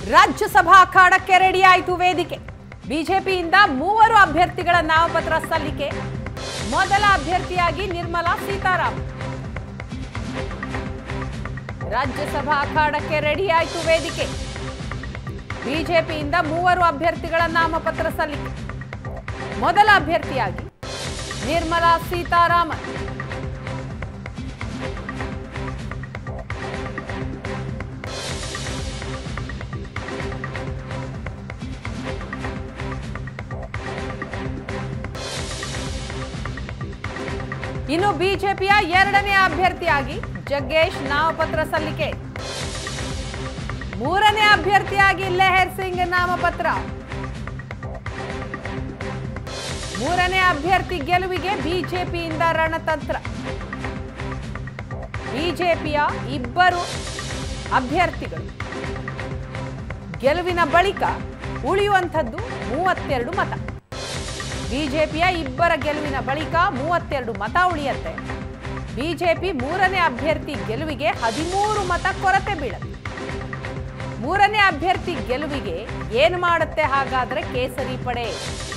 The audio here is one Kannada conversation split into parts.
ರಾಜ್ಯಸಭಾ ಅಖಾಡಕ್ಕೆ ರೆಡಿ ಆಯಿತು ವೇದಿಕೆ ಬಿಜೆಪಿಯಿಂದ ಮೂವರು ಅಭ್ಯರ್ಥಿಗಳ ನಾಮಪತ್ರ ಸಲ್ಲಿಕೆ ಮೊದಲ ಅಭ್ಯರ್ಥಿಯಾಗಿ ನಿರ್ಮಲಾ ಸೀತಾರಾಮ್ ರಾಜ್ಯಸಭಾ ಅಖಾಡಕ್ಕೆ ರೆಡಿ ಆಯಿತು ವೇದಿಕೆ ಬಿಜೆಪಿಯಿಂದ ಮೂವರು ಅಭ್ಯರ್ಥಿಗಳ ನಾಮಪತ್ರ ಸಲ್ಲಿಕೆ ಮೊದಲ ಅಭ್ಯರ್ಥಿಯಾಗಿ ನಿರ್ಮಲಾ ಸೀತಾರಾಮನ್ ಇನ್ನು ಬಿಜೆಪಿಯ ಎರಡನೇ ಅಭ್ಯರ್ಥಿಯಾಗಿ ಜಗ್ಗೇಶ್ ನಾಮಪತ್ರ ಸಲ್ಲಿಕೆ ಮೂರನೇ ಅಭ್ಯರ್ಥಿಯಾಗಿ ಲೆಹರ್ ಸಿಂಗ್ ನಾಮಪತ್ರ ಮೂರನೇ ಅಭ್ಯರ್ಥಿ ಗೆಲುವಿಗೆ ಬಿಜೆಪಿಯಿಂದ ರಣತಂತ್ರ ಬಿಜೆಪಿಯ ಇಬ್ಬರು ಅಭ್ಯರ್ಥಿಗಳು ಗೆಲುವಿನ ಬಳಿಕ ಉಳಿಯುವಂಥದ್ದು ಮೂವತ್ತೆರಡು ಮತ ಬಿಜೆಪಿಯ ಇಬ್ಬರ ಗೆಲುವಿನ ಬಳಿಕ ಮೂವತ್ತೆರಡು ಮತ ಉಳಿಯತ್ತೆ ಬಿಜೆಪಿ ಮೂರನೇ ಅಭ್ಯರ್ಥಿ ಗೆಲುವಿಗೆ ಹದಿಮೂರು ಮತ ಕೊರತೆ ಬೀಳತ್ತೆ ಮೂರನೇ ಅಭ್ಯರ್ಥಿ ಗೆಲುವಿಗೆ ಏನು ಮಾಡುತ್ತೆ ಹಾಗಾದ್ರೆ ಕೇಸರಿ ಪಡೆ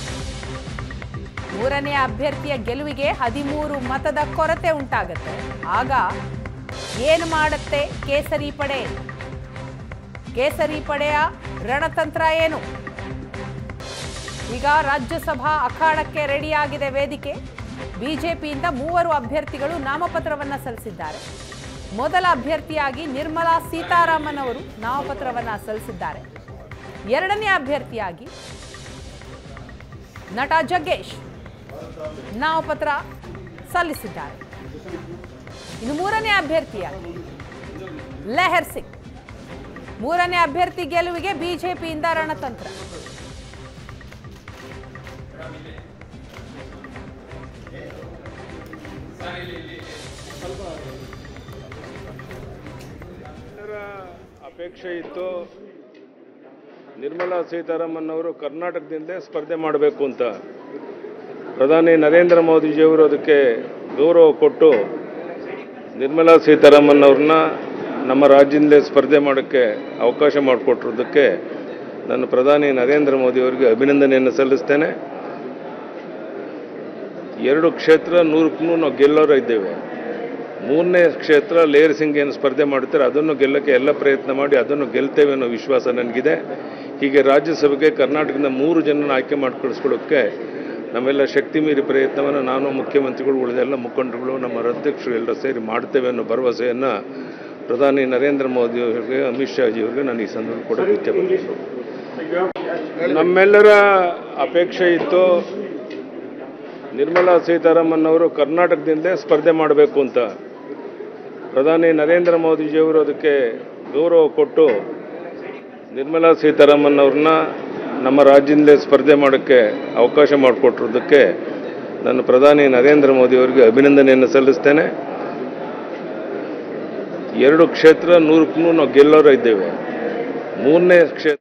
ಮೂರನೇ ಅಭ್ಯರ್ಥಿಯ ಗೆಲುವಿಗೆ ಹದಿಮೂರು ಮತದ ಕೊರತೆ ಉಂಟಾಗತ್ತೆ ಆಗ ಏನು ಮಾಡುತ್ತೆ ಕೇಸರಿ ಪಡೆ ಕೇಸರಿ ಪಡೆಯ ರಣತಂತ್ರ ಏನು ಈಗ ರಾಜ್ಯಸಭಾ ಅಖಾಡಕ್ಕೆ ರೆಡಿಯಾಗಿದೆ ವೇದಿಕೆ ಬಿಜೆಪಿಯಿಂದ ಮೂವರು ಅಭ್ಯರ್ಥಿಗಳು ನಾಮಪತ್ರವನ್ನ ಸಲ್ಲಿಸಿದ್ದಾರೆ ಮೊದಲ ಅಭ್ಯರ್ಥಿಯಾಗಿ ನಿರ್ಮಲಾ ಸೀತಾರಾಮನ್ ಅವರು ನಾಮಪತ್ರವನ್ನ ಸಲ್ಲಿಸಿದ್ದಾರೆ ಎರಡನೇ ಅಭ್ಯರ್ಥಿಯಾಗಿ ನಟ ಜಗ್ಗೇಶ್ ನಾಮಪತ್ರ ಸಲ್ಲಿಸಿದ್ದಾರೆ ಇನ್ನು ಮೂರನೇ ಅಭ್ಯರ್ಥಿಯಾಗಿ ಲೆಹರ್ ಸಿಂಗ್ ಮೂರನೇ ಅಭ್ಯರ್ಥಿ ಗೆಲುವಿಗೆ ಬಿಜೆಪಿಯಿಂದ ರಣತಂತ್ರ ಎಲ್ಲರ ಅಪೇಕ್ಷೆ ಇತ್ತು ನಿರ್ಮಲಾ ಸೀತಾರಾಮನ್ ಅವರು ಕರ್ನಾಟಕದಿಂದಲೇ ಸ್ಪರ್ಧೆ ಮಾಡಬೇಕು ಅಂತ ಪ್ರಧಾನಿ ನರೇಂದ್ರ ಮೋದಿಜಿಯವರು ಅದಕ್ಕೆ ಗೌರವ ಕೊಟ್ಟು ನಿರ್ಮಲಾ ಸೀತಾರಾಮನ್ ಅವ್ರನ್ನ ನಮ್ಮ ರಾಜ್ಯದಲ್ಲೇ ಸ್ಪರ್ಧೆ ಮಾಡೋಕ್ಕೆ ಅವಕಾಶ ಮಾಡಿಕೊಟ್ಟಿರೋದಕ್ಕೆ ನಾನು ಪ್ರಧಾನಿ ನರೇಂದ್ರ ಮೋದಿಯವರಿಗೆ ಅಭಿನಂದನೆಯನ್ನು ಸಲ್ಲಿಸ್ತೇನೆ ಎರಡು ಕ್ಷೇತ್ರ ನೂರಕ್ಕೂ ನಾವು ಗೆಲ್ಲೋರು ಇದ್ದೇವೆ ಮೂರನೇ ಕ್ಷೇತ್ರ ಲೇರ್ ಸಿಂಗ್ ಏನು ಸ್ಪರ್ಧೆ ಮಾಡ್ತಾರೆ ಅದನ್ನು ಗೆಲ್ಲಕ್ಕೆ ಎಲ್ಲ ಪ್ರಯತ್ನ ಮಾಡಿ ಅದನ್ನು ಗೆಲ್ತೇವೆ ಅನ್ನೋ ವಿಶ್ವಾಸ ನನಗಿದೆ ಹೀಗೆ ರಾಜ್ಯಸಭೆಗೆ ಕರ್ನಾಟಕದಿಂದ ಮೂರು ಜನನ ಆಯ್ಕೆ ಮಾಡಿ ಕಳಿಸ್ಕೊಳ್ಳೋಕ್ಕೆ ನಮ್ಮೆಲ್ಲ ಶಕ್ತಿ ಮೀರಿ ಪ್ರಯತ್ನವನ್ನು ನಾನು ಮುಖ್ಯಮಂತ್ರಿಗಳು ಉಳಿದೆಲ್ಲ ಮುಖಂಡರುಗಳು ನಮ್ಮ ಅಧ್ಯಕ್ಷರು ಎಲ್ಲ ಸೇರಿ ಮಾಡ್ತೇವೆ ಅನ್ನೋ ಭರವಸೆಯನ್ನು ಪ್ರಧಾನಿ ನರೇಂದ್ರ ಮೋದಿ ಅವರಿಗೆ ಅಮಿತ್ ಶಾಜಿ ಅವರಿಗೆ ನಾನು ಈ ಸಂದರ್ಭ ಕೂಡ ಇಚ್ಛೆಪಡ್ತೀನಿ ನಮ್ಮೆಲ್ಲರ ಅಪೇಕ್ಷೆ ಇತ್ತು ನಿರ್ಮಲಾ ಸೀತಾರಾಮನ್ ಅವರು ಕರ್ನಾಟಕದಿಂದಲೇ ಸ್ಪರ್ಧೆ ಮಾಡಬೇಕು ಅಂತ ಪ್ರಧಾನಿ ನರೇಂದ್ರ ಮೋದಿಜಿಯವರು ಅದಕ್ಕೆ ಗೌರವ ಕೊಟ್ಟು ನಿರ್ಮಲಾ ಸೀತಾರಾಮನ್ ಅವ್ರನ್ನ ನಮ್ಮ ರಾಜ್ಯದಲ್ಲೇ ಸ್ಪರ್ಧೆ ಮಾಡೋಕ್ಕೆ ಅವಕಾಶ ಮಾಡಿಕೊಟ್ಟಿರೋದಕ್ಕೆ ನಾನು ಪ್ರಧಾನಿ ನರೇಂದ್ರ ಮೋದಿಯವರಿಗೆ ಅಭಿನಂದನೆಯನ್ನು ಸಲ್ಲಿಸ್ತೇನೆ ಎರಡು ಕ್ಷೇತ್ರ ನೂರಕ್ಕೂ ನಾವು ಗೆಲ್ಲೋರು ಇದ್ದೇವೆ ಮೂರನೇ ಕ್ಷೇತ್ರ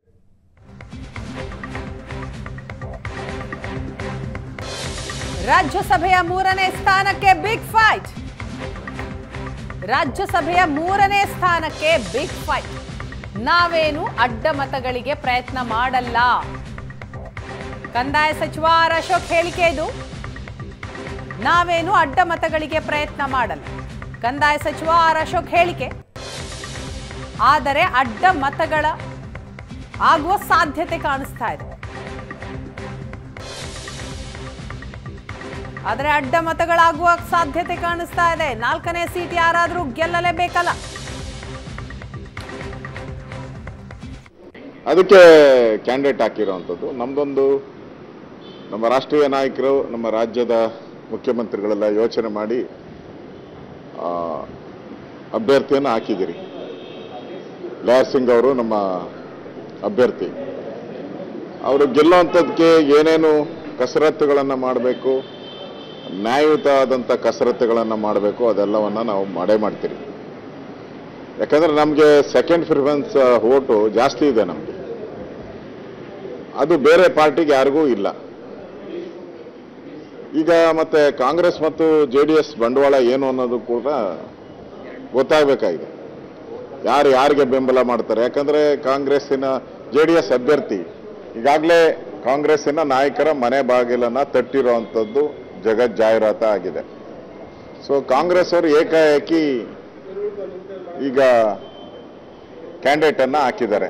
ರಾಜ್ಯಸಭೆಯ ಮೂರನೇ ಸ್ಥಾನಕ್ಕೆ ಬಿಗ್ ಫೈಟ್ ರಾಜ್ಯಸಭೆಯ ಮೂರನೇ ಸ್ಥಾನಕ್ಕೆ ಬಿಗ್ ಫೈಟ್ ನಾವೇನು ಅಡ್ಡ ಮತಗಳಿಗೆ ಪ್ರಯತ್ನ ಮಾಡಲ್ಲ ಕಂದಾಯ ಸಚಿವ ಆರ್ ಅಶೋಕ್ ಹೇಳಿಕೆ ಇದು ನಾವೇನು ಅಡ್ಡ ಮತಗಳಿಗೆ ಪ್ರಯತ್ನ ಮಾಡಲ್ಲ ಕಂದಾಯ ಸಚಿವ ಆರ್ ಅಶೋಕ್ ಹೇಳಿಕೆ ಆದರೆ ಅಡ್ಡ ಮತಗಳ ಆಗುವ ಸಾಧ್ಯತೆ ಕಾಣಿಸ್ತಾ ಇದೆ ಆದರೆ ಅಡ್ಡ ಮತಗಳಾಗುವ ಸಾಧ್ಯತೆ ಕಾಣಿಸ್ತಾ ಇದೆ ನಾಲ್ಕನೇ ಸೀಟ್ ಯಾರಾದರೂ ಗೆಲ್ಲಲೇಬೇಕಲ್ಲ ಅದಕ್ಕೆ ಕ್ಯಾಂಡಿಡೇಟ್ ಹಾಕಿರೋವಂಥದ್ದು ನಮ್ಮದೊಂದು ನಮ್ಮ ರಾಷ್ಟ್ರೀಯ ನಾಯಕರು ನಮ್ಮ ರಾಜ್ಯದ ಮುಖ್ಯಮಂತ್ರಿಗಳೆಲ್ಲ ಯೋಚನೆ ಮಾಡಿ ಆ, ಅಭ್ಯರ್ಥಿಯನ್ನು ಹಾಕಿದ್ದೀರಿ ಲಯರ್ ಸಿಂಗ್ ಅವರು ನಮ್ಮ ಅಭ್ಯರ್ಥಿ ಅವರು ಗೆಲ್ಲುವಂಥದ್ದಕ್ಕೆ ಏನೇನು ಕಸರತ್ತುಗಳನ್ನು ಮಾಡಬೇಕು ನ್ಯಾಯಯುತ ಆದಂಥ ಕಸರತ್ತುಗಳನ್ನು ಮಾಡಬೇಕು ಅದೆಲ್ಲವನ್ನು ನಾವು ಮಾಡೇ ಮಾಡ್ತೀರಿ ಯಾಕಂದ್ರೆ ನಮಗೆ ಸೆಕೆಂಡ್ ಪ್ರಿಫರೆನ್ಸ್ ಓಟು ಜಾಸ್ತಿ ಇದೆ ನಮಗೆ ಅದು ಬೇರೆ ಪಾರ್ಟಿಗೆ ಯಾರಿಗೂ ಇಲ್ಲ ಈಗ ಮತ್ತೆ ಕಾಂಗ್ರೆಸ್ ಮತ್ತು ಜೆ ಡಿ ಎಸ್ ಬಂಡವಾಳ ಏನು ಅನ್ನೋದು ಕೂಡ ಗೊತ್ತಾಗಬೇಕಾಗಿದೆ ಯಾರು ಯಾರಿಗೆ ಬೆಂಬಲ ಮಾಡ್ತಾರೆ ಯಾಕಂದ್ರೆ ಕಾಂಗ್ರೆಸ್ಸಿನ ಜೆ ಡಿ ಎಸ್ ಅಭ್ಯರ್ಥಿ ಈಗಾಗಲೇ ಕಾಂಗ್ರೆಸ್ಸಿನ ನಾಯಕರ ಮನೆ ಬಾಗಿಲನ್ನ ತಟ್ಟಿರುವಂಥದ್ದು ಜಗತ್ ಜಾಹೀರಾತ ಆಗಿದೆ ಸೊ ಕಾಂಗ್ರೆಸ್ ಅವರು ಏಕಾಏಕಿ ಈಗ ಕ್ಯಾಂಡಿಡೇಟ್ ಅನ್ನ ಹಾಕಿದ್ದಾರೆ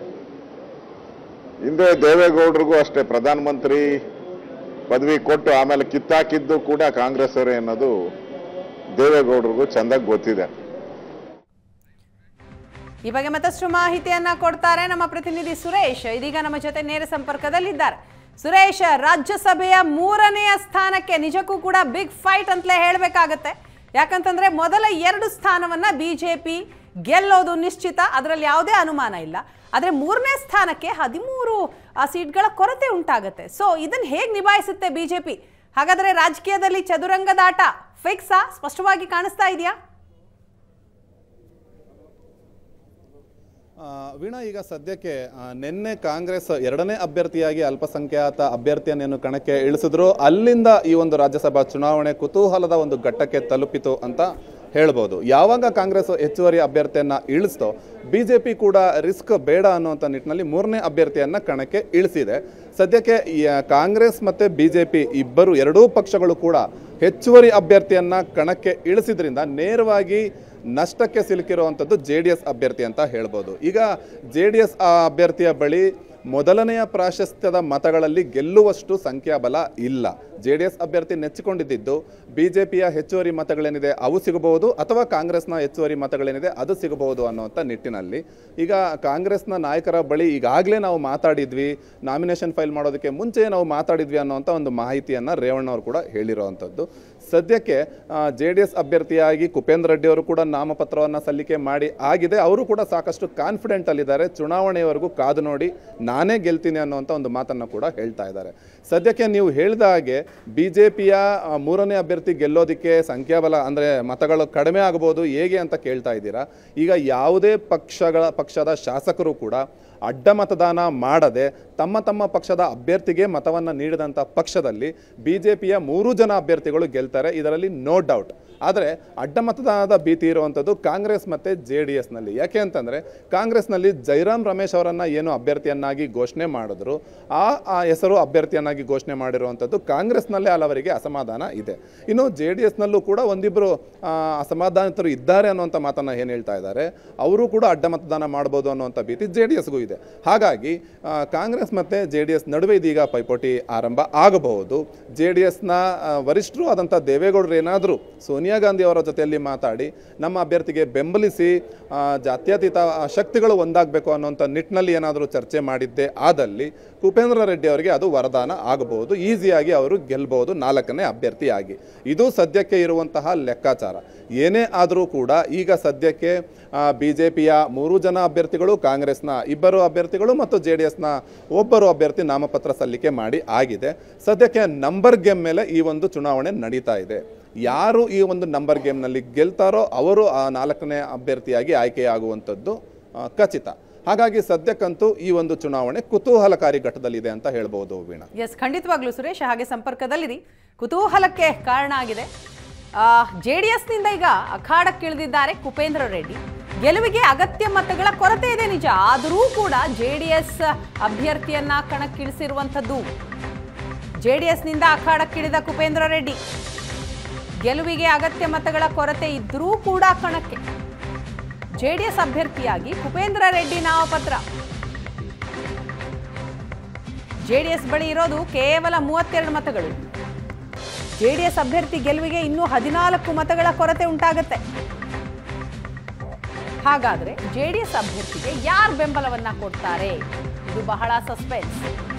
ಹಿಂದೆ ದೇವೇಗೌಡರಿಗೂ ಅಷ್ಟೇ ಪ್ರಧಾನಮಂತ್ರಿ ಪದವಿ ಕೊಟ್ಟು ಆಮೇಲೆ ಕಿತ್ತಾಕಿದ್ದು ಕೂಡ ಕಾಂಗ್ರೆಸ್ ಅವರೇ ಅನ್ನೋದು ದೇವೇಗೌಡರಿಗೂ ಚೆಂದಾಗಿ ಗೊತ್ತಿದೆ ಈ ಬಗ್ಗೆ ಮತ್ತಷ್ಟು ಮಾಹಿತಿಯನ್ನ ಕೊಡ್ತಾರೆ ನಮ್ಮ ಪ್ರತಿನಿಧಿ ಸುರೇಶ್ ಇದೀಗ ನಮ್ಮ ಜೊತೆ ನೇರ ಸಂಪರ್ಕದಲ್ಲಿದ್ದಾರೆ ಸುರೇಶ್ ರಾಜ್ಯಸಭೆಯ ಮೂರನೆಯ ಸ್ಥಾನಕ್ಕೆ ನಿಜಕ್ಕೂ ಕೂಡ ಬಿಗ್ ಫೈಟ್ ಅಂತಲೇ ಹೇಳಬೇಕಾಗತ್ತೆ ಯಾಕಂತಂದ್ರೆ ಮೊದಲ ಎರಡು ಸ್ಥಾನವನ್ನ ಬಿಜೆಪಿ ಗೆಲ್ಲೋದು ನಿಶ್ಚಿತ ಅದರಲ್ಲಿ ಯಾವುದೇ ಅನುಮಾನ ಇಲ್ಲ ಆದರೆ ಮೂರನೇ ಸ್ಥಾನಕ್ಕೆ ಹದಿಮೂರು ಆ, ಸೀಟ್ಗಳ ಕೊರತೆ ಉಂಟಾಗತ್ತೆ ಸೊ ಇದನ್ನ ಹೇಗೆ ನಿಭಾಯಿಸುತ್ತೆ ಬಿಜೆಪಿ ಹಾಗಾದ್ರೆ ರಾಜಕೀಯದಲ್ಲಿ ಚದುರಂಗದಾಟ ಫಿಕ್ಸಾ ಸ್ಪಷ್ಟವಾಗಿ ಕಾಣಿಸ್ತಾ ಇದೆಯಾ ಆ, ವೀಣಾ ಈಗ ಸದ್ಯಕ್ಕೆ ಆ, ನಿನ್ನೆ ಕಾಂಗ್ರೆಸ್ ಎರಡನೇ ಅಭ್ಯರ್ಥಿಯಾಗಿ ಅಲ್ಪಸಂಖ್ಯಾತ ಅಭ್ಯರ್ಥಿಯನ್ನೇನು ಕಣಕ್ಕೆ ಇಳಿಸಿದ್ರು ಅಲ್ಲಿಂದ ಈ ಒಂದು ರಾಜ್ಯಸಭಾ ಚುನಾವಣೆ ಕುತೂಹಲದ ಒಂದು ಘಟ್ಟಕ್ಕೆ ತಲುಪಿತು ಅಂತ ಹೇಳ್ಬೋದು ಯಾವಾಗ ಕಾಂಗ್ರೆಸ್ ಹೆಚ್ಚುವರಿ ಅಭ್ಯರ್ಥಿಯನ್ನ ಇಳಿಸ್ತೋ ಬಿಜೆಪಿ ಕೂಡ ರಿಸ್ಕ್ ಬೇಡ ಅನ್ನುವಂಥ ನಿಟ್ಟಿನಲ್ಲಿ ಮೂರನೇ ಅಭ್ಯರ್ಥಿಯನ್ನ ಕಣಕ್ಕೆ ಇಳಿಸಿದೆ ಸದ್ಯಕ್ಕೆ ಈ, ಆ, ಕಾಂಗ್ರೆಸ್ ಮತ್ತೆ ಬಿಜೆಪಿ ಇಬ್ಬರು ಎರಡೂ ಪಕ್ಷಗಳು ಕೂಡ ಹೆಚ್ಚುವರಿ ಅಭ್ಯರ್ಥಿಯನ್ನ ಕಣಕ್ಕೆ ಇಳಿಸಿದ್ರಿಂದ ನೇರವಾಗಿ ನಷ್ಟಕ್ಕೆ ಸಿಲುಕಿರುವಂಥದ್ದು ಜೆ ಡಿ ಎಸ್ ಅಭ್ಯರ್ಥಿ ಅಂತ ಹೇಳ್ಬೋದು ಈಗ ಜೆ ಡಿ ಎಸ್ ಅಭ್ಯರ್ಥಿಯ ಬಳಿ ಮೊದಲನೆಯ ಪ್ರಾಶಸ್ತ್ಯದ ಮತಗಳಲ್ಲಿ ಗೆಲ್ಲುವಷ್ಟು ಸಂಖ್ಯಾಬಲ ಇಲ್ಲ ಜೆ ಡಿ ಎಸ್ ಅಭ್ಯರ್ಥಿ ನೆಚ್ಚಿಕೊಂಡಿದ್ದು ಬಿ ಜೆ ಪಿಯ ಹೆಚ್ಚುವರಿ ಮತಗಳೇನಿದೆ ಅವು ಸಿಗಬಹುದು ಅಥವಾ ಕಾಂಗ್ರೆಸ್ನ ಹೆಚ್ಚುವರಿ ಮತಗಳೇನಿದೆ ಅದು ಸಿಗಬಹುದು ಅನ್ನುವಂಥ ನಿಟ್ಟಿನಲ್ಲಿ ಈಗ ಕಾಂಗ್ರೆಸ್ನ ನಾಯಕರ ಬಳಿ ಈಗಾಗಲೇ ನಾವು ಮಾತಾಡಿದ್ವಿ ನಾಮಿನೇಷನ್ ಫೈಲ್ ಮಾಡೋದಕ್ಕೆ ಮುಂಚೆ ನಾವು ಮಾತಾಡಿದ್ವಿ ಅನ್ನೋಂಥ ಒಂದು ಮಾಹಿತಿಯನ್ನು ರೇವಣ್ಣವರು ಕೂಡ ಹೇಳಿರುವಂಥದ್ದು ಸದ್ಯಕ್ಕೆ ಜೆ ಡಿ ಎಸ್ ಅಭ್ಯರ್ಥಿಯಾಗಿ ಕುಪೇಂದ್ರ ರೆಡ್ಡಿ ಅವರು ಕೂಡ ನಾಮಪತ್ರವನ್ನು ಸಲ್ಲಿಕೆ ಮಾಡಿ ಆಗಿದೆ ಅವರು ಕೂಡ ಸಾಕಷ್ಟು ಕಾನ್ಫಿಡೆಂಟ್ ಅಲ್ಲಿದ್ದಾರೆ ಚುನಾವಣೆಯವರೆಗೂ ಕಾದು ನೋಡಿ ನಾನೇ ಗೆಲ್ತೀನಿ ಅನ್ನುವಂಥ ಒಂದು ಮಾತನ್ನು ಕೂಡ ಹೇಳ್ತಾ ಇದ್ದಾರೆ ಸದ್ಯಕ್ಕೆ ನೀವು ಹೇಳಿದ ಹಾಗೆ ಬಿ ಜೆ ಪಿಯ ಮೂರನೇ ಅಭ್ಯರ್ಥಿ ಗೆಲ್ಲೋದಕ್ಕೆ ಸಂಖ್ಯಾಬಲ ಅಂದರೆ ಮತಗಳು ಕಡಿಮೆ ಆಗಬಹುದು ಹೇಗೆ ಅಂತ ಕೇಳ್ತಾ ಇದ್ದೀರಾ ಈಗ ಯಾವುದೇ ಪಕ್ಷಗಳ ಪಕ್ಷದ ಶಾಸಕರು ಕೂಡ ಅಡ್ಡ ಮತದಾನ ಮಾಡದೆ ತಮ್ಮ ತಮ್ಮ ಪಕ್ಷದ ಅಭ್ಯರ್ಥಿಗೆ ಮತವನ್ನು ನೀಡಿದಂಥ ಪಕ್ಷದಲ್ಲಿ ಬಿ ಜೆ ಪಿಯ ಮೂರು ಜನ ಅಭ್ಯರ್ಥಿಗಳು ಗೆಲ್ತಾರೆ ಇದರಲ್ಲಿ ನೋ ಡೌಟ್ ಆದರೆ ಅಡ್ಡ ಮತದಾನದ ಭೀತಿ ಇರುವಂಥದ್ದು ಕಾಂಗ್ರೆಸ್ ಮತ್ತು ಜೆ ಡಿ ಎಸ್ನಲ್ಲಿ ಯಾಕೆ ಅಂತಂದರೆ ಕಾಂಗ್ರೆಸ್ನಲ್ಲಿ ಜೈರಾಮ್ ರಮೇಶ್ ಅವರನ್ನು ಏನು ಅಭ್ಯರ್ಥಿಯನ್ನಾಗಿ ಘೋಷಣೆ ಮಾಡಿದ್ರು ಆ ಆ ಹೆಸರು ಅಭ್ಯರ್ಥಿಯನ್ನಾಗಿ ಘೋಷಣೆ ಮಾಡಿರುವಂಥದ್ದು ಕಾಂಗ್ರೆಸ್ನಲ್ಲೇ ಹಲವರಿಗೆ ಅಸಮಾಧಾನ ಇದೆ ಇನ್ನು ಜೆ ಡಿ ಎಸ್ನಲ್ಲೂ ಕೂಡ ಒಂದಿಬ್ಬರು ಅಸಮಾಧಾನಿತರು ಇದ್ದಾರೆ ಅನ್ನುವಂಥ ಮಾತನ್ನು ಏನು ಹೇಳ್ತಾ ಇದ್ದಾರೆ ಅವರು ಕೂಡ ಅಡ್ಡ ಮತದಾನ ಮಾಡ್ಬೋದು ಅನ್ನುವಂಥ ಭೀತಿ ಜೆ ಡಿ ಎಸ್ಗೂ ಇದೆ ಹಾಗಾಗಿ ಆ, ಕಾಂಗ್ರೆಸ್ ಮತ್ತು ಜೆ ಡಿ ಎಸ್ ನಡುವೆ ಇದೀಗ ಪೈಪೋಟಿ ಆರಂಭ ಆಗಬಹುದು ಜೆ ಡಿ ಎಸ್ನ ವರಿಷ್ಠರು ಆದಂಥ ದೇವೇಗೌಡರು ಏನಾದರೂ ಸೋನಿಯಾ ಗಾಂಧಿ ಅವರ ಜೊತೆಯಲ್ಲಿ ಮಾತಾಡಿ ನಮ್ಮ ಅಭ್ಯರ್ಥಿಗೆ ಬೆಂಬಲಿಸಿ ಆ, ಜಾತ್ಯತೀತ ಶಕ್ತಿಗಳು ಒಂದಾಗಬೇಕು ಅನ್ನುವಂಥ ನಿಟ್ಟಿನಲ್ಲಿ ಏನಾದರೂ ಚರ್ಚೆ ಮಾಡಿದ್ದೇ ಆದಲ್ಲಿ ಕುಪೇಂದ್ರ ರೆಡ್ಡಿ ಅವರಿಗೆ ಅದು ವರದಾನ ಆಗಬಹುದು ಈಸಿಯಾಗಿ ಅವರು ಗೆಲ್ಲಬಹುದು ನಾಲ್ಕನೇ ಅಭ್ಯರ್ಥಿಯಾಗಿ ಇದು ಸದ್ಯಕ್ಕೆ ಇರುವಂತಹ ಲೆಕ್ಕಾಚಾರ ಏನೇ ಆದರೂ ಕೂಡ ಈಗ ಸದ್ಯಕ್ಕೆ ಬಿ ಜೆ ಪಿಯ ಮೂರು ಜನ ಅಭ್ಯರ್ಥಿಗಳು ಕಾಂಗ್ರೆಸ್ನ ಇಬ್ಬರು ಅಭ್ಯರ್ಥಿಗಳು ಮತ್ತು ಜೆ ಡಿ ಎಸ್ನ ಒಬ್ಬರು ಅಭ್ಯರ್ಥಿ ನಾಮಪತ್ರ ಸಲ್ಲಿಕೆ ಮಾಡಿ ಆಗಿದೆ ಸದ್ಯಕ್ಕೆ ನಂಬರ್ ಗೇಮ್ ಮೇಲೆ ಈ ಒಂದು ಚುನಾವಣೆ ನಡೀತಾ ಇದೆ ಯಾರು ಈ ಒಂದು ನಂಬರ್ ಗೇಮ್ನಲ್ಲಿ ಗೆಲ್ತಾರೋ ಅವರು ಆ ನಾಲ್ಕನೇ ಅಭ್ಯರ್ಥಿಯಾಗಿ ಆಯ್ಕೆಯಾಗುವಂಥದ್ದು ಆ, ಖಚಿತ ಹಾಗಾಗಿ ಸದ್ಯಕ್ಕಂತೂ ಈ ಒಂದು ಚುನಾವಣೆ ಕುತೂಹಲಕಾರಿ ಘಟ್ಟದಲ್ಲಿದೆ ಅಂತ ಹೇಳ್ಬೋದು ವೀಣಾ ಎಸ್ ಖಂಡಿತವಾಗ್ಲೂ ಸುರೇಶ್ ಹಾಗೆ ಸಂಪರ್ಕದಲ್ಲಿರಿ ಕುತೂಹಲಕ್ಕೆ ಕಾರಣ ಆಗಿದೆ ಜೆ ಡಿ ಎಸ್ನಿಂದ ಈಗ ಅಖಾಡಕ್ಕಿಳಿದಿದ್ದಾರೆ ಕುಪೇಂದ್ರ ರೆಡ್ಡಿ ಗೆಲುವಿಗೆ ಅಗತ್ಯ ಮತಗಳ ಕೊರತೆ ಇದೆ ನಿಜ ಆದರೂ ಕೂಡ ಜೆ ಡಿ ಎಸ್ ಅಭ್ಯರ್ಥಿಯನ್ನ ಕಣಕ್ಕಿಳಿಸಿರುವಂಥದ್ದು ಜೆ ಡಿ ಎಸ್ನಿಂದ ಅಖಾಡಕ್ಕಿಳಿದ ಕುಪೇಂದ್ರ ರೆಡ್ಡಿ ಗೆಲುವಿಗೆ ಅಗತ್ಯ ಮತಗಳ ಕೊರತೆ ಇದ್ದರೂ ಕೂಡ ಕಣಕ್ಕೆ ಜೆಡಿಎಸ್ ಅಭ್ಯರ್ಥಿಯಾಗಿ ಕುಪೇಂದ್ರ ರೆಡ್ಡಿ ನಾಮಪತ್ರ ಜೆಡಿಎಸ್ ಬಳಿ ಇರೋದು ಕೇವಲ ಮೂವತ್ತೆರಡು ಮತಗಳು ಜೆಡಿಎಸ್ ಅಭ್ಯರ್ಥಿ ಗೆಲುವಿಗೆ ಇನ್ನೂ ಹದಿನಾಲ್ಕು ಮತಗಳ ಕೊರತೆ ಉಂಟಾಗತ್ತೆ ಹಾಗಾದ್ರೆ ಜೆಡಿಎಸ್ ಅಭ್ಯರ್ಥಿಗೆ ಯಾರು ಬೆಂಬಲವನ್ನ ಕೊಡ್ತಾರೆ ಇದು ಬಹಳ ಸಸ್ಪೆನ್ಸ್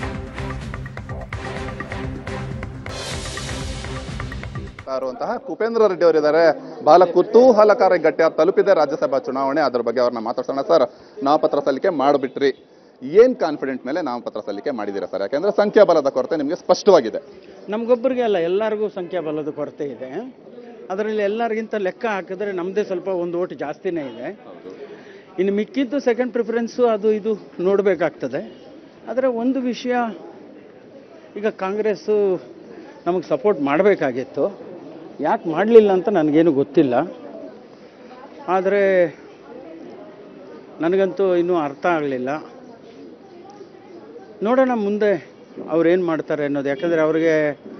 ಇರುವಂತಹ ಕುಪೇಂದ್ರ ರೆಡ್ಡಿ ಅವರಿದ್ದಾರೆ ಬಹಳ ಕುತೂಹಲಕಾರಿ ಘಟ್ಟ ತಲುಪಿದೆ ರಾಜ್ಯಸಭಾ ಚುನಾವಣೆ ಅದ್ರ ಬಗ್ಗೆ ಅವ್ರನ್ನ ಮಾತಾಡ್ಸೋಣ ಸರ್ ನಾಮಪತ್ರ ಸಲ್ಲಿಕೆ ಮಾಡಿಬಿಟ್ರಿ ಏನ್ ಕಾನ್ಫಿಡೆಂಟ್ ಮೇಲೆ ನಾಮಪತ್ರ ಸಲ್ಲಿಕೆ ಮಾಡಿದ್ದೀರಾ ಸರ್ ಯಾಕಂದ್ರೆ ಸಂಖ್ಯಾಬಲದ ಕೊರತೆ ನಿಮಗೆ ಸ್ಪಷ್ಟವಾಗಿದೆ ನಮಗೊಬ್ಬರಿಗೆ ಅಲ್ಲ ಎಲ್ಲರಿಗೂ ಸಂಖ್ಯಾಬಲದ ಕೊರತೆ ಇದೆ ಅದರಲ್ಲಿ ಎಲ್ಲರಿಗಿಂತ ಲೆಕ್ಕ ಹಾಕಿದ್ರೆ ನಮ್ಮದೇ ಸ್ವಲ್ಪ ಒಂದು ಓಟ್ ಜಾಸ್ತಿನೇ ಇದೆ ಇನ್ನು ಮಿಕ್ಕಿದ್ದು ಸೆಕೆಂಡ್ ಪ್ರಿಫರೆನ್ಸು ಅದು ಇದು ನೋಡಬೇಕಾಗ್ತದೆ ಆದರೆ ಒಂದು ವಿಷಯ ಈಗ ಕಾಂಗ್ರೆಸ್ಸು ನಮಗೆ ಸಪೋರ್ಟ್ ಮಾಡಬೇಕಾಗಿತ್ತು ಯಾಕೆ ಮಾಡಲಿಲ್ಲ ಅಂತ ನನಗೇನು ಗೊತ್ತಿಲ್ಲ ಆದರೆ ನನಗಂತೂ ಇನ್ನೂ ಅರ್ಥ ಆಗಲಿಲ್ಲ ನೋಡೋಣ ಮುಂದೆ ಅವ್ರೇನು ಮಾಡ್ತಾರೆ ಅನ್ನೋದು ಯಾಕಂದರೆ ಅವ್ರಿಗೆ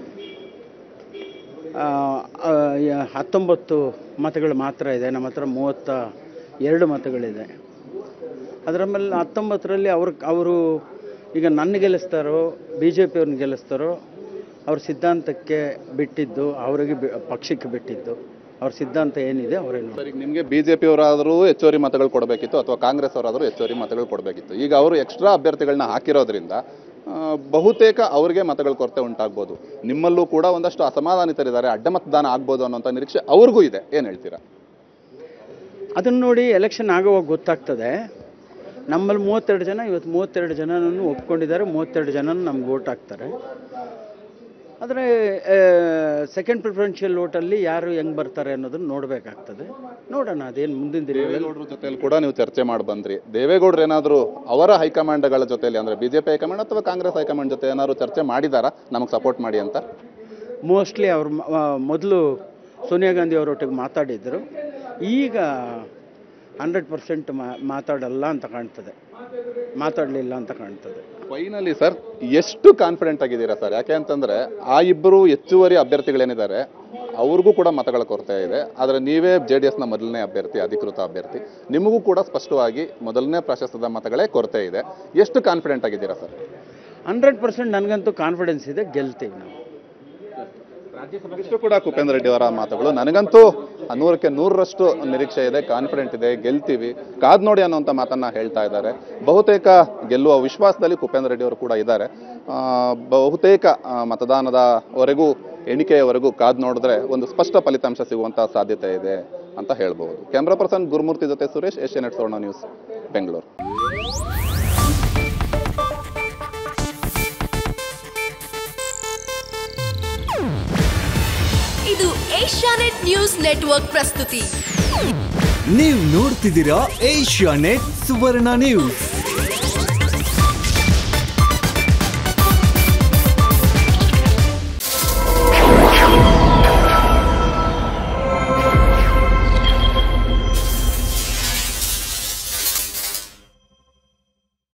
ಆ, ಆ, ಯ- ಹತ್ತೊಂಬತ್ತು ಮತಗಳು ಮಾತ್ರ ಇದೆ ನಮ್ಮ ಹತ್ರ ಮೂವತ್ತ ಎರಡು ಮತಗಳಿದೆ ಅದರ ಮೇಲೆ ಹತ್ತೊಂಬತ್ತರಲ್ಲಿ ಅವ್ರ ಅವರು ಈಗ ನನ್ನ ಗೆಲ್ಲಿಸ್ತಾರೋ ಬಿ ಜೆ ಪಿಯವ್ರನ್ನ ಗೆಲ್ಲಿಸ್ತಾರೋ ಅವ್ರ ಸಿದ್ಧಾಂತಕ್ಕೆ ಬಿಟ್ಟಿದ್ದು ಅವರಿಗೆ ಬಿ- ಪಕ್ಷಕ್ಕೆ ಬಿಟ್ಟಿದ್ದು ಅವ್ರ ಸಿದ್ಧಾಂತ ಏನಿದೆ ಅವರೇನು ಸರ್ ಈಗ ನಿಮಗೆ ಬಿಜೆಪಿ ಅವರಾದರೂ ಹೆಚ್ಚುವರಿ ಮತಗಳು ಕೊಡಬೇಕಿತ್ತು ಅಥವಾ ಕಾಂಗ್ರೆಸ್ ಅವರಾದರೂ ಹೆಚ್ಚುವರಿ ಮತಗಳು ಕೊಡಬೇಕಿತ್ತು ಈಗ ಅವರು ಎಕ್ಸ್ಟ್ರಾ ಅಭ್ಯರ್ಥಿಗಳನ್ನ ಹಾಕಿರೋದ್ರಿಂದ ಆ, ಬಹುತೇಕ ಅವರಿಗೆ ಮತಗಳ ಕೊರತೆ ಉಂಟಾಗ್ಬೋದು ನಿಮ್ಮಲ್ಲೂ ಕೂಡ ಒಂದಷ್ಟು ಅಸಮಾಧಾನಿತರಿದ್ದಾರೆ ಅಡ್ಡ ಮತದಾನ ಆಗ್ಬೋದು ಅನ್ನೋಂಥ ನಿರೀಕ್ಷೆ ಅವ್ರಿಗೂ ಇದೆ ಏನು ಹೇಳ್ತೀರಾ ಅದನ್ನು ನೋಡಿ ಎಲೆಕ್ಷನ್ ಆಗುವಾಗ ಗೊತ್ತಾಗ್ತದೆ ನಮ್ಮಲ್ಲಿ ಮೂವತ್ತೆರಡು ಜನ ಇವತ್ತು ಮೂವತ್ತೆರಡು ಜನನೂ ಒಪ್ಕೊಂಡಿದ್ದಾರೆ ಮೂವತ್ತೆರಡು ಜನ ನಮ್ಗೆ ಓಟ್ ಹಾಕ್ತಾರೆ ಆದರೆ ಸೆಕೆಂಡ್ ಪ್ರಿಫರೆನ್ಷಿಯಲ್ ಓಟಲ್ಲಿ ಯಾರು ಹೆಂಗೆ ಬರ್ತಾರೆ ಅನ್ನೋದನ್ನು ನೋಡಬೇಕಾಗ್ತದೆ ನೋಡೋಣ ಅದೇನು ಮುಂದಿನ ದಿನಗಳಲ್ಲಿ ದೇವೇಗೌಡರ ಜೊತೆಲಿ ಕೂಡ ನೀವು ಚರ್ಚೆ ಮಾಡಿ ಬಂದ್ರಿ ದೇವೇಗೌಡರು ಏನಾದರೂ ಅವರ ಹೈಕಮಾಂಡ್ಗಳ ಜೊತೆಲಿ ಅಂದ್ರೆ ಬಿಜೆಪಿ ಹೈಕಮಾಂಡ್ ಅಥವಾ ಕಾಂಗ್ರೆಸ್ ಹೈಕಮಾಂಡ್ ಜೊತೆ ಏನಾದ್ರು ಚರ್ಚೆ ಮಾಡಿದಾರಾ ನಮಗೆ ಸಪೋರ್ಟ್ ಮಾಡಿ ಅಂತ ಮೋಸ್ಟ್ಲಿ ಅವ್ರು ಮ- ಆ, ಮೊದಲು ಸೋನಿಯಾ ಗಾಂಧಿ ಅವರೊಟ್ಟಿಗೆ ಮಾತಾಡಿದ್ರು ಈಗ ಹಂಡ್ರೆಡ್ ಪರ್ಸೆಂಟ್ ಮಾತಾಡಲ್ಲ ಅಂತ ಕಾಣ್ತದೆ ಮಾತಾಡಲಿಲ್ಲ ಅಂತ ಕಾಣ್ತದೆ ಫೈನಲಿ ಸರ್ ಎಷ್ಟು ಕಾನ್ಫಿಡೆಂಟ್ ಆಗಿದ್ದೀರಾ ಸರ್ ಯಾಕೆ ಅಂತಂದ್ರೆ ಆ ಇಬ್ಬರು ಹೆಚ್ಚುವರಿ ಅಭ್ಯರ್ಥಿಗಳೇನಿದ್ದಾರೆ ಅವ್ರಿಗೂ ಕೂಡ ಮತಗಳ ಕೊರತೆ ಇದೆ ಆದರೆ ನೀವೇ ಜೆ ಡಿ ಎಸ್ನ ಮೊದಲನೇ ಅಭ್ಯರ್ಥಿ ಅಧಿಕೃತ ಅಭ್ಯರ್ಥಿ ನಿಮಗೂ ಕೂಡ ಸ್ಪಷ್ಟವಾಗಿ ಮೊದಲನೇ ಪ್ರಶಸ್ತದ ಮತಗಳೇ ಕೊರತೆ ಇದೆ ಎಷ್ಟು ಕಾನ್ಫಿಡೆಂಟ್ ಆಗಿದ್ದೀರಾ ಸರ್ ಹಂಡ್ರೆಡ್ ಪರ್ಸೆಂಟ್ ನನಗಂತೂ ಕಾನ್ಫಿಡೆನ್ಸ್ ಇದೆ ಗೆಲ್ತೀವಿ ನಾವು ಇಷ್ಟು ಕೂಡ ಕುಪೇಂದ್ರ ರೆಡ್ಡಿ ಅವರ ಮಾತುಗಳು ನನಗಂತೂ ನೂರಕ್ಕೆ ನೂರರಷ್ಟು ನಿರೀಕ್ಷೆ ಇದೆ ಕಾನ್ಫಿಡೆಂಟ್ ಇದೆ ಗೆಲ್ತೀವಿ ಕಾದ್ ನೋಡಿ ಅನ್ನೋಂಥ ಮಾತನ್ನ ಹೇಳ್ತಾ ಇದ್ದಾರೆ ಬಹುತೇಕ ಗೆಲ್ಲುವ ವಿಶ್ವಾಸದಲ್ಲಿ ಕುಪೇಂದ್ರ ರೆಡ್ಡಿ ಅವರು ಕೂಡ ಇದ್ದಾರೆ ಆ, ಬಹುತೇಕ ಆ, ಮತದಾನದವರೆಗೂ ಎಣಿಕೆಯವರೆಗೂ ಕಾದ್ ನೋಡಿದ್ರೆ ಒಂದು ಸ್ಪಷ್ಟ ಫಲಿತಾಂಶ ಸಿಗುವಂತ ಸಾಧ್ಯತೆ ಇದೆ ಅಂತ ಹೇಳ್ಬಹುದು ಕ್ಯಾಮ್ರಾ ಪರ್ಸನ್ ಗುರುಮೂರ್ತಿ ಜೊತೆ ಸುರೇಶ್ ಏಷ್ಯಾನೆಟ್ ಸ್ವರ್ಣ ನ್ಯೂಸ್ ಬೆಂಗಳೂರು ಇದು ಏಷ್ಯಾನೆಟ್ ನ್ಯೂಸ್ ನೆಟ್ವರ್ಕ್ ಪ್ರಸ್ತುತಿ ನೀವು ನೋಡ್ತಿದ್ದೀರಾ ಏಷ್ಯಾ ನೆಟ್ ಸುವರ್ಣ ನ್ಯೂಸ್